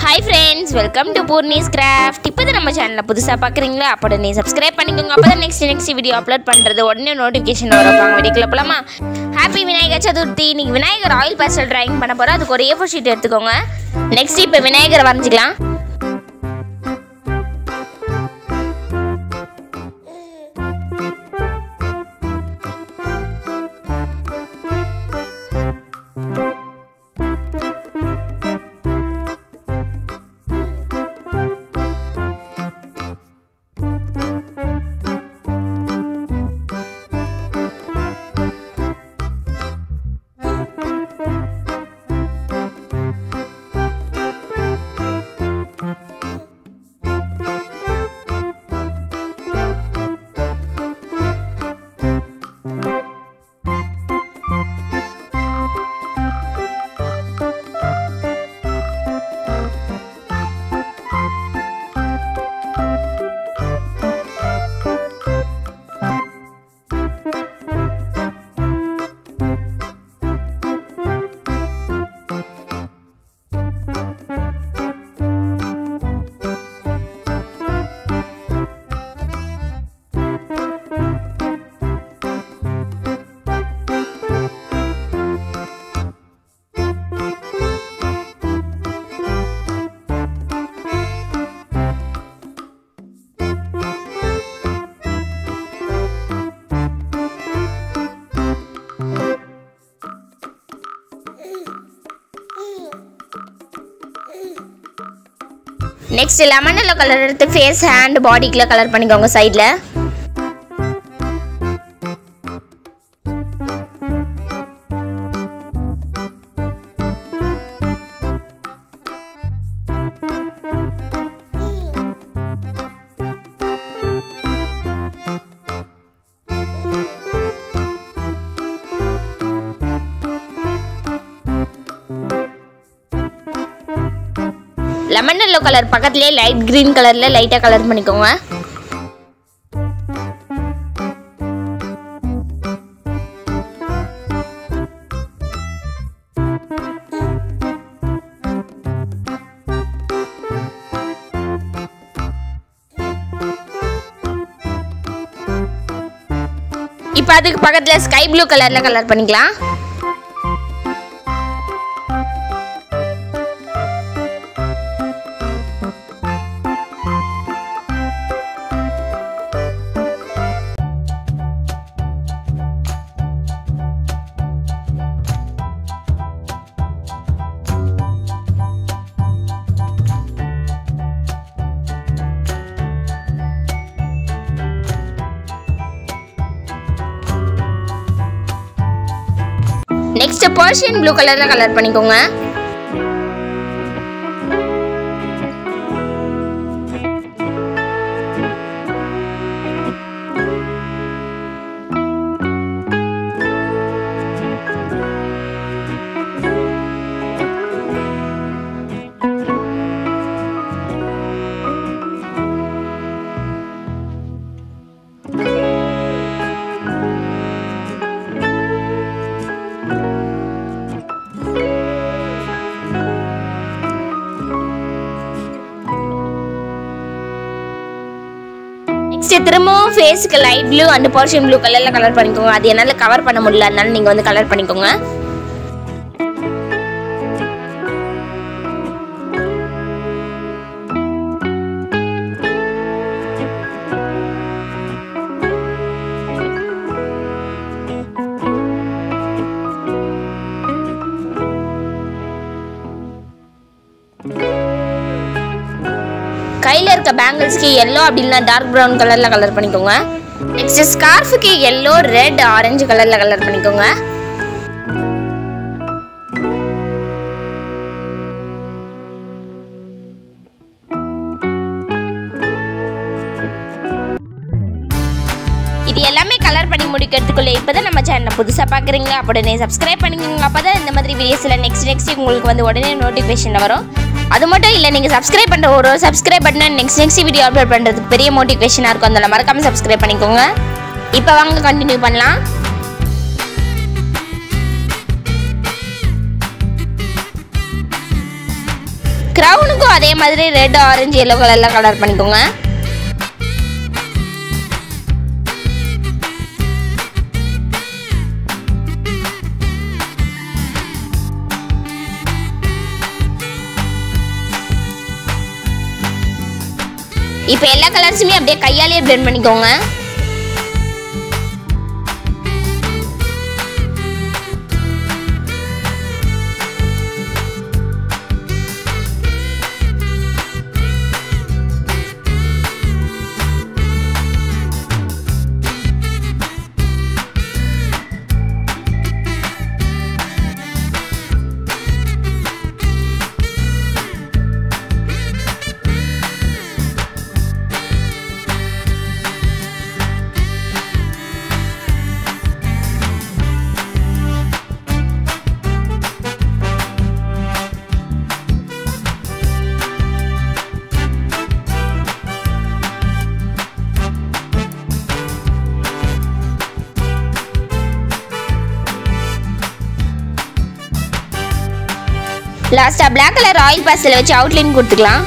hi friends welcome to Poornis craft இப்போ தான் நம்ம சேனலில் புதுசாக பார்க்குறீங்களா அப்போ நீ சப்ஸ்கிரைப் பண்ணிக்கோங்க அப்போ தான் நெக்ஸ்ட் நெக்ஸ்ட் வீடியோ அப்லோட் பண்ணுறது உடனே நோட்டிஃபிகேஷன் வரும் வாங்க வீடியோக்குள்ள போலாமா ஹாப்பி விநாயகர் சதுர்த்தி இன்னைக்கு விநாயகர் ஆயில் பேஸ்டல் டிராயிங் பண்ண போகிறோம் அதுக்கு ஒரு ஏ ஃபோர் ஷீட் எடுத்துக்கோங்க நெக்ஸ்ட் இப்போ விநாயகரை வரைஞ்சிக்கலாம் நெக்ஸ்ட் லெமன் எல்லோ கலர் எடுத்து ஃபேஸ் ஹேண்ட் பாடிக்குள்ள கலர் பண்ணிக்கோங்க சைடில் லெமன் எல்லோ கலர் பக்கத்துலேயே லைட் க்ரீன் கலரில் லைட்டாக கலர் பண்ணிக்கோங்க இப்போ அதுக்கு பக்கத்தில் ஸ்கை ப்ளூ கலரில் கலர் பண்ணிக்கலாம் நெக்ஸ்ட் பர்ஷியன் ப்ளூ கலர்ல கலர் பண்ணிக்கோங்க நெக்ஸ்ட் திரும்பவும் ஃபேஸ்க்கு light blue and Persian blue கலர்ல கலர் பண்ணிக்கோங்க அது என்னால் கவர் பண்ண முடியல அதனால நீங்கள் வந்து கலர் பண்ணிக்கோங்க கையில் இருக்க பேங்கிள்ஸ்க்கு எல்லோ அப்படின்னா டார்க் ப்ரௌன் கலரில் கலர் பண்ணிக்கோங்க நெக்ஸ்ட் ஸ்கார்ஃபுக்கு எல்லோ ரெட் ஆரஞ்சு கலரில் கலர் பண்ணிக்கோங்க இது எல்லாமே கலர் பண்ணி முடிக்கிறதுக்குள்ள இப்போதான் நம்ம சேனலை புதுசாக பார்க்குறீங்க உடனே சப்ஸ்கிரைப் பண்ணிக்கோங்க அப்போ தான் இந்த மாதிரி வீடியோஸில் நெக்ஸ்ட் நெக்ஸ்ட் உங்களுக்கு வந்து உடனே நோட்டிஃபிகேஷன் வரும் அது மட்டும் இல்லை நீங்கள் சப்ஸ்கிரைப் பண்ணுற ஒரு சப்ஸ்கிரைப் பட்டனை நெக்ஸ்ட் நெக்ஸ்ட் வீடியோ அப்லோட் பண்ணுறதுக்கு பெரிய மோட்டிவேஷனாக இருக்கும் அதில் மறக்காமல் சப்ஸ்கிரைப் பண்ணிக்கோங்க இப்போ வாங்க கண்டினியூ பண்ணலாம் க்ரௌனுக்கும் அதே மாதிரி ரெட் ஆரஞ்சு எல்லோ கலரில் கலர் பண்ணிக்கோங்க இப்போ எல்லா கலர்ஸுமே அப்படியே கையாலேயே blend பண்ணிக்கோங்க லாஸ்ட்டாக Black கலர் ஆயில் பேஸ்டில் வச்சு அவுட்லைன் கொடுத்துக்கலாம்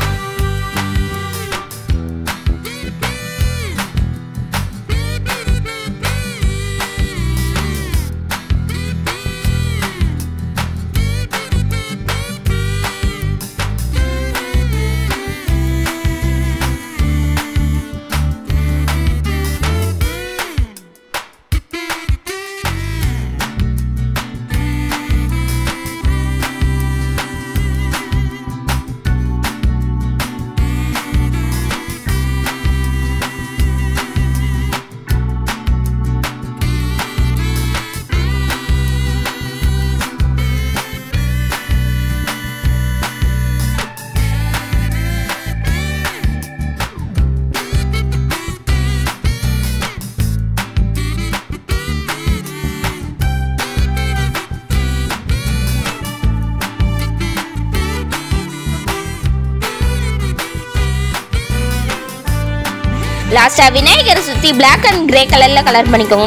லாஸ்ட்டாக விநாயகரை சுற்றி Black அண்ட் கிரே கலரில் கலர் பண்ணிக்கோங்க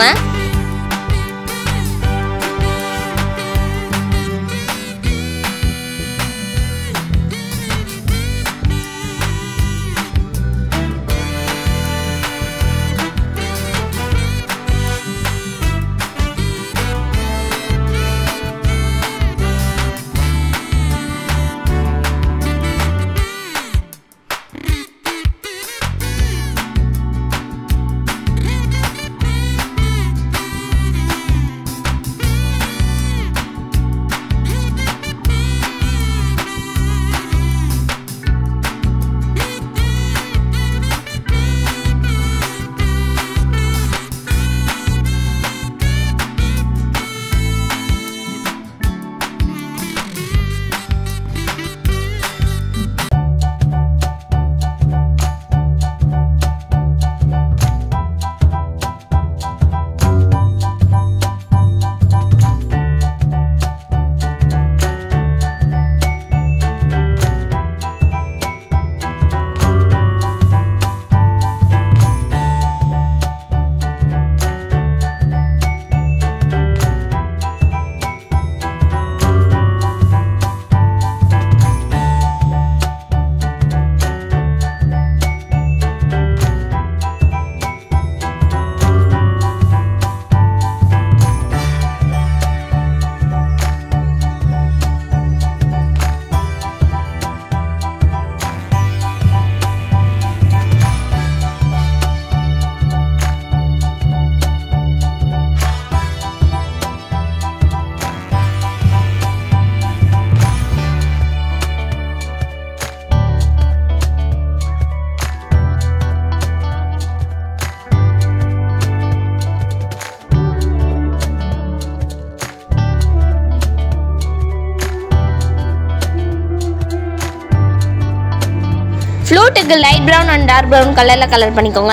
ஃப்ளூட்டுக்கு light brown and dark brown கலரில் கலர் பண்ணிக்கோங்க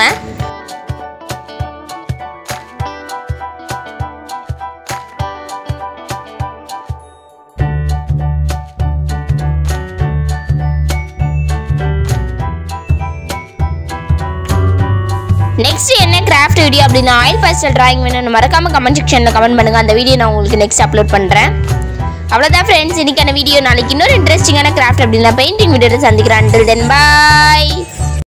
நெக்ஸ்ட் என்ன கிராஃப்ட் வீடியோ அப்படின்னா ஆயில் பேஸ்டல் டிராயிங் வேணும்னு மறக்காம கமெண்ட் செக்ஷனில் கமெண்ட் பண்ணுங்க அந்த வீடியோ நான் உங்களுக்கு நெக்ஸ்ட் அப்லோட் பண்ணுறேன் அவ்வளோதான் ஃப்ரெண்ட்ஸ் இன்னைக்கான வீடியோ நாளைக்கு இன்னொரு இன்ட்ரெஸ்டிங்கான கிராஃப்ட் அப்படின்னா பெயிண்டிங் வீடியோவில் சந்திக்கிறேன் அண்டில் தென் பாய்